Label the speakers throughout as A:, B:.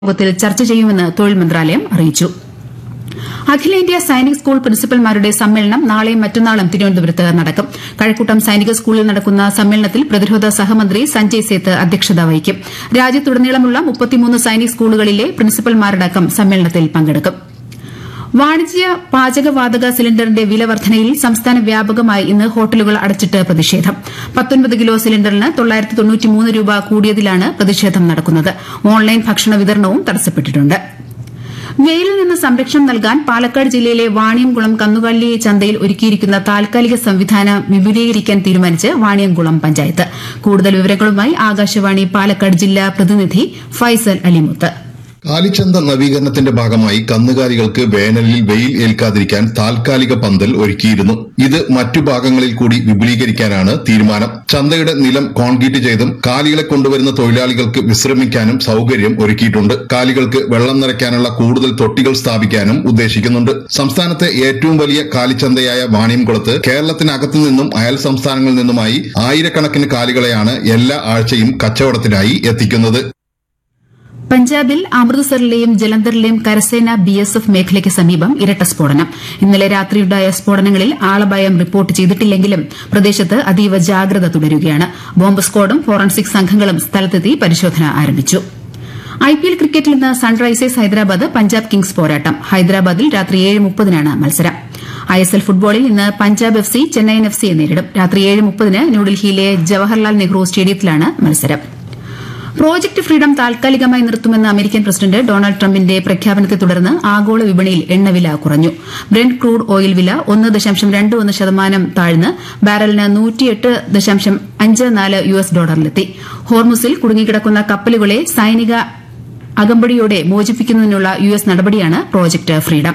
A: യോഗത്തിൽ ചർച്ച ചെയ്യുമെന്ന് തൊഴിൽ മന്ത്രാലയം അറിയിച്ചു അഖിലേന്ത്യാ സൈനിക് സ്കൂൾ പ്രിൻസിപ്പൽമാരുടെ സമ്മേളനം നാളെയും മറ്റന്നാളും തിരുവനന്തപുരത്ത് നടക്കും കഴക്കൂട്ടം സൈനിക സ്കൂളിൽ നടക്കുന്ന സമ്മേളനത്തിൽ പ്രതിരോധ സഹമന്ത്രി സഞ്ജയ് സേത്ത് അധ്യക്ഷത വഹിക്കും രാജ്യത്തുടനീളമുള്ള മുപ്പത്തിമൂന്ന് സൈനിക് സ്കൂളുകളിലെ പ്രിൻസിപ്പൽമാരടക്കം സമ്മേളനത്തിൽ പങ്കെടുക്കും വാണിജ്യ പാചകവാതക സിലിണ്ടറിന്റെ വില വർധനയിൽ സംസ്ഥാന വ്യാപകമായി ഇന്ന് ഹോട്ടലുകൾ അടച്ചിട്ട് പ്രതിഷേധം പത്തൊൻപത് കിലോ സിലിണ്ടറിന് തൊള്ളായിരത്തി തൊണ്ണൂറ്റിമൂന്ന് രൂപ കൂടിയതിലാണ് പ്രതിഷേധം നടക്കുന്നത് ഓൺലൈൻ ഭക്ഷണ വിതരണവും തടസ്സപ്പെട്ടിട്ടുണ്ട് വെയിലിൽ നിന്ന് സംരക്ഷണം നൽകാൻ പാലക്കാട് ജില്ലയിലെ വാണിയംകുളം കന്നുകാലി ചന്തയിൽ ഒരുക്കിയിരിക്കുന്ന താൽക്കാലിക സംവിധാനം വിപുലീകരിക്കാൻ തീരുമാനിച്ച് വാണിയംകുളം പഞ്ചായത്ത് കൂടുതൽ വിവരങ്ങളുമായി ആകാശവാണി പാലക്കാട് ജില്ലാ പ്രതിനിധി ഫൈസൽ അലിമുത്ത്
B: കാലിച്ചന്ത നവീകരണത്തിന്റെ ഭാഗമായി കന്നുകാലികൾക്ക് വേനലിൽ വെയിൽ ഏൽക്കാതിരിക്കാൻ താൽക്കാലിക പന്തൽ ഒരുക്കിയിരുന്നു ഇത് മറ്റു ഭാഗങ്ങളിൽ കൂടി വിപുലീകരിക്കാനാണ് തീരുമാനം ചന്തയുടെ നിലം കോൺക്രീറ്റ് ചെയ്തും കാലികളെ കൊണ്ടുവരുന്ന തൊഴിലാളികൾക്ക് വിശ്രമിക്കാനും സൗകര്യം ഒരുക്കിയിട്ടുണ്ട് കാലികൾക്ക് വെള്ളം നിറയ്ക്കാനുള്ള കൂടുതൽ തൊട്ടികൾ സ്ഥാപിക്കാനും ഉദ്ദേശിക്കുന്നുണ്ട് സംസ്ഥാനത്തെ ഏറ്റവും വലിയ കാലിച്ചന്തയായ വാണിയംകുളത്ത് കേരളത്തിനകത്തു നിന്നും അയൽ സംസ്ഥാനങ്ങളിൽ നിന്നുമായി ആയിരക്കണക്കിന് കാലികളെയാണ് എല്ലാ ആഴ്ചയും കച്ചവടത്തിനായി എത്തിക്കുന്നത്
A: പഞ്ചാബിൽ അമൃത്സറിലെയും ജലന്ധറിലെയും കരസേന ബി എസ് എഫ് മേഖലയ്ക്ക് സമീപം ഇരട്ട സ്ഫോടനം ഇന്നലെ രാത്രിയുണ്ടായ സ്ഫോടനങ്ങളിൽ ആളപായം റിപ്പോർട്ട് ചെയ്തിട്ടില്ലെങ്കിലും പ്രദേശത്ത് അതീവ ജാഗ്രത തുടരുകയാണ് ബോംബ് സ്ക്വാഡും ഫോറൻസിക് സംഘങ്ങളും സ്ഥലത്തെത്തി പരിശോധന ആരംഭിച്ചു ഐപിഎൽ ക്രിക്കറ്റിൽ ഇന്ന് സൺറൈസേഴ്സ് ഹൈദരാബാദ് പഞ്ചാബ് കിങ്സ് പോരാട്ടം ഹൈദരാബാദിൽ രാത്രി ഏഴ് മുപ്പതിനാണ് മത്സരം ഐഎസ്എൽ ഫുട്ബോളിൽ ഇന്ന് Punjab F C Chennaiyin F സിയെ നേരിടും രാത്രി ഏഴ് മുപ്പതിന് ന്യൂഡൽഹിയിലെ ജവഹർലാൽ നെഹ്റു സ്റ്റേഡിയത്തിലാണ് മത്സരം പ്രോജക്ട് ഫ്രീഡം താൽക്കാലികമായി നിർത്തുമെന്ന അമേരിക്കൻ പ്രസിഡന്റ് ഡൊണാൾഡ് ട്രംപിന്റെ പ്രഖ്യാപനത്തെ തുടർന്ന് ആഗോള വിപണിയിൽ എണ്ണവില കുറഞ്ഞു ബ്രെന്റ് ക്രൂഡ് ഓയിൽ വില ഒന്ന് ദശാംശം രണ്ട് ഒന്ന് ശതമാനം താഴ്ന്ന് ബാരലിന് നൂറ്റിയെട്ട് ദശാംശം അഞ്ച് നാല് യു എസ് ഡോളറിലെത്തി ഹോർമുസിൽ കുടുങ്ങിക്കിടക്കുന്ന കപ്പലുകളെ സൈനിക അകമ്പടിയോടെ മോചിപ്പിക്കുന്നതിനുള്ള യു എസ് നടപടിയാണ് പ്രോജക്ട് ഫ്രീഡം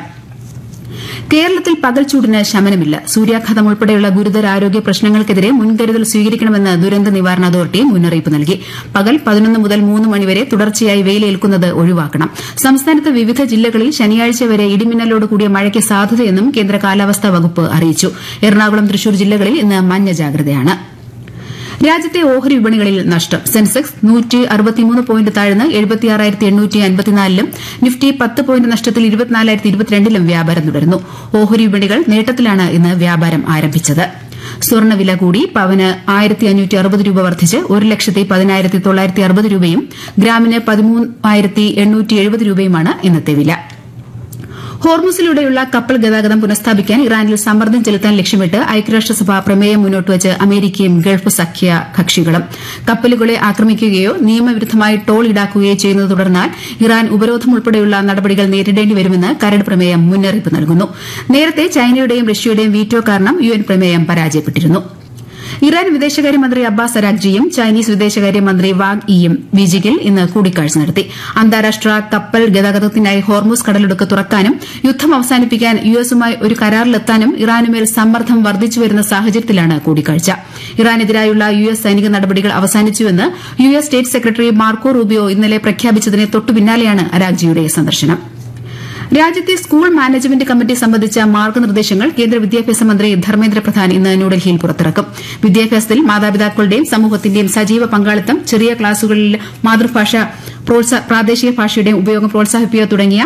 A: കേരളത്തിൽ പകൽച്ചൂടിന് ശമനമില്ല സൂര്യാഘാതം ഉൾപ്പെടെയുള്ള ഗുരുതര ആരോഗ്യ പ്രശ്നങ്ങൾക്കെതിരെ മുൻകരുതൽ സ്വീകരിക്കണമെന്ന് ദുരന്ത നിവാരണ അതോറിറ്റി മുന്നറിയിപ്പ് നൽകി പകൽ പതിനൊന്ന് മുതൽ മൂന്ന് മണിവരെ തുടർച്ചയായി വെയിലേൽക്കുന്നത് ഒഴിവാക്കണം സംസ്ഥാനത്ത് വിവിധ ജില്ലകളിൽ ശനിയാഴ്ച വരെ ഇടിമിന്നലോട് കൂടിയ മഴയ്ക്ക് സാധ്യതയെന്നും കേന്ദ്ര കാലാവസ്ഥാ വകുപ്പ് അറിയിച്ചു എറണാകുളം തൃശൂർ ജില്ലകളിൽ ഇന്ന് മഞ്ഞ ജാഗ്രതയാണ് രാജ്യത്തെ ഓഹരി വിപണികളിൽ നഷ്ടം സെൻസെക്സ് നൂറ്റി അറുപത്തിമൂന്ന് പോയിന്റ് താഴ്ന്ന് എഴുപത്തിയാറായിരത്തി എണ്ണൂറ്റി അൻപത്തിനാലിലും നിഫ്റ്റി പത്ത് പോയിന്റ് നഷ്ടത്തിൽ ഇരുപത്തിനാലായിരത്തി ഇരുപത്തിരണ്ടിലും വ്യാപാരം തുടരുന്നു ഓഹരി വിപണികൾ നേട്ടത്തിലാണ് ഇന്ന് വ്യാപാരം ആരംഭിച്ചത് സ്വർണ്ണവില കൂടി പവന് ആയിരത്തി അഞ്ഞൂറ്റി അറുപത് രൂപ വർദ്ധിച്ച് ഒരു ലക്ഷത്തി പതിനായിരത്തി തൊള്ളായിരത്തി അറുപത് രൂപയും ഗ്രാമിന് പതിമൂവായിരത്തി എണ്ണൂറ്റി എഴുപത് രൂപയുമാണ് ഇന്നത്തെ വില ഹോർമുസിലൂടെയുള്ള കപ്പൽ ഗതാഗതം പുനഃസ്ഥാപിക്കാൻ ഇറാനിൽ സമ്മർദ്ദം ചെലുത്താൻ ലക്ഷ്യമിട്ട് ഐക്യരാഷ്ട്രസഭ പ്രമേയം മുന്നോട്ടുവച്ച് അമേരിക്കയും ഗൾഫ് സഖ്യ കക്ഷികളും കപ്പലുകളെ ആക്രമിക്കുകയോ നിയമവിരുദ്ധമായി ടോൾ ഈടാക്കുകയോ ചെയ്യുന്നത് തുടർന്നാൽ ഇറാൻ ഉപരോധം ഉൾപ്പെടെയുള്ള നടപടികൾ നേരിടേണ്ടി വരുമെന്ന് കരട് പ്രമേയം മുന്നറിയിപ്പ് നൽകുന്നു നേരത്തെ ചൈനയുടെയും റഷ്യയുടെയും വീറ്റോ കാരണം യു എൻ പ്രമേയം പരാജയപ്പെട്ടിരുന്നു ഇറാൻ വിദേശകാര്യമന്ത്രി അബ്ബാസ് അരാഗ്ജിയും ചൈനീസ് വിദേശകാര്യമന്ത്രി വാങ് ഇയും ബീജിംഗിൽ ഇന്ന് കൂടിക്കാഴ്ച നടത്തി അന്താരാഷ്ട്ര കപ്പൽ ഗതാഗതത്തിനായി ഹോർമൂസ് കടലിടുക്ക് തുറക്കാനും യുദ്ധം അവസാനിപ്പിക്കാൻ യു എസുമായി ഒരു കരാറിലെത്താനും ഇറാനുമേൽ സമ്മർദ്ദം വർദ്ധിച്ചുവരുന്ന സാഹചര്യത്തിലാണ് കൂടിക്കാഴ്ച ഇറാനെതിരായുള്ള യു എസ് സൈനിക നടപടികൾ അവസാനിച്ചുവെന്ന് U S state secretary Marco Rubio ഇന്നലെ പ്രഖ്യാപിച്ചതിന് തൊട്ടുപിന്നാലെയാണ് അരാഗ്ജിയുടെ സന്ദർശനം രാജ്യത്തെ സ്കൂൾ മാനേജ്മെന്റ് കമ്മിറ്റി സംബന്ധിച്ച മാർഗ്ഗനിർദ്ദേശങ്ങൾ കേന്ദ്ര വിദ്യാഭ്യാസ മന്ത്രി ധർമ്മേന്ദ്ര പ്രധാൻ ഇന്ന് ന്യൂഡൽഹിയിൽ പുറത്തിറക്കും വിദ്യാഭ്യാസത്തിൽ മാതാപിതാക്കളുടെയും സമൂഹത്തിന്റെയും സജീവ പങ്കാളിത്തം ചെറിയ ക്ലാസുകളിൽ മാതൃഭാഷ പ്രാദേശിക ഭാഷയുടെ ഉപയോഗം പ്രോത്സാഹിപ്പിക്കുക തുടങ്ങിയ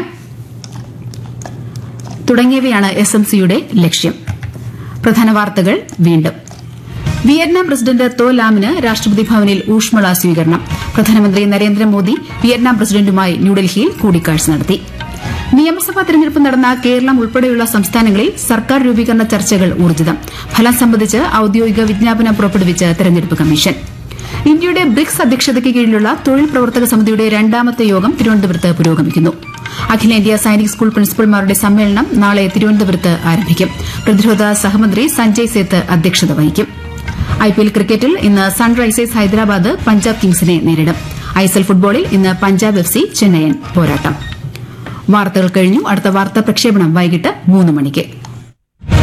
A: തുടങ്ങിയവയാണ് എസ് എം സിയുടെ ലക്ഷ്യം പ്രധാന വാർത്തകൾ വീണ്ടും വിയറ്റ്നാം പ്രസിഡന്റ് തോ ലാമിന് രാഷ്ട്രപതി ഭവനിൽ ഊഷ്മള സ്വീകരണം പ്രധാനമന്ത്രി നരേന്ദ്രമോദി വിയറ്റ്നാം പ്രസിഡന്റുമായി ന്യൂഡൽഹിയിൽ കൂടിക്കാഴ്ച നടത്തി നിയമസഭാ തെരഞ്ഞെടുപ്പ് നടന്ന കേരളം ഉൾപ്പെടെയുള്ള സംസ്ഥാനങ്ങളിൽ സർക്കാർ രൂപീകരണ ചർച്ചകൾ ഊർജിതം ഫലം സംബന്ധിച്ച് ഔദ്യോഗിക വിജ്ഞാപനം പുറപ്പെടുവിച്ച് തെരഞ്ഞെടുപ്പ് കമ്മീഷൻ ഇന്ത്യയുടെ ബ്രിക്സ് അധ്യക്ഷതയ്ക്ക് കീഴിലുള്ള തൊഴിൽ പ്രവർത്തക സമിതിയുടെ രണ്ടാമത്തെ യോഗം തിരുവനന്തപുരത്ത് പുരോഗമിക്കുന്നു അഖിലേന്ത്യാ സൈനിക് സ്കൂൾ പ്രിൻസിപ്പൽമാരുടെ സമ്മേളനം നാളെ തിരുവനന്തപുരത്ത് ആരംഭിക്കും പ്രതിരോധ സഹമന്ത്രി സഞ്ജയ് സേത്ത് അധ്യക്ഷത വഹിക്കും ഐപിഎൽ ക്രിക്കറ്റിൽ ഇന്ന് സൺറൈസേഴ്സ് ഹൈദരാബാദ് പഞ്ചാബ് കിങ്സിനെ നേരിടും ഐഎസ്എൽ ഫുട്ബോളിൽ ഇന്ന് പഞ്ചാബ് എഫ് സി ചെന്നൈയൻ പോരാട്ടം വാർത്തകൾ കഴിഞ്ഞു അടുത്ത വാർത്താ പ്രക്ഷേപണം വൈകിട്ട് മൂന്ന് മണിക്ക്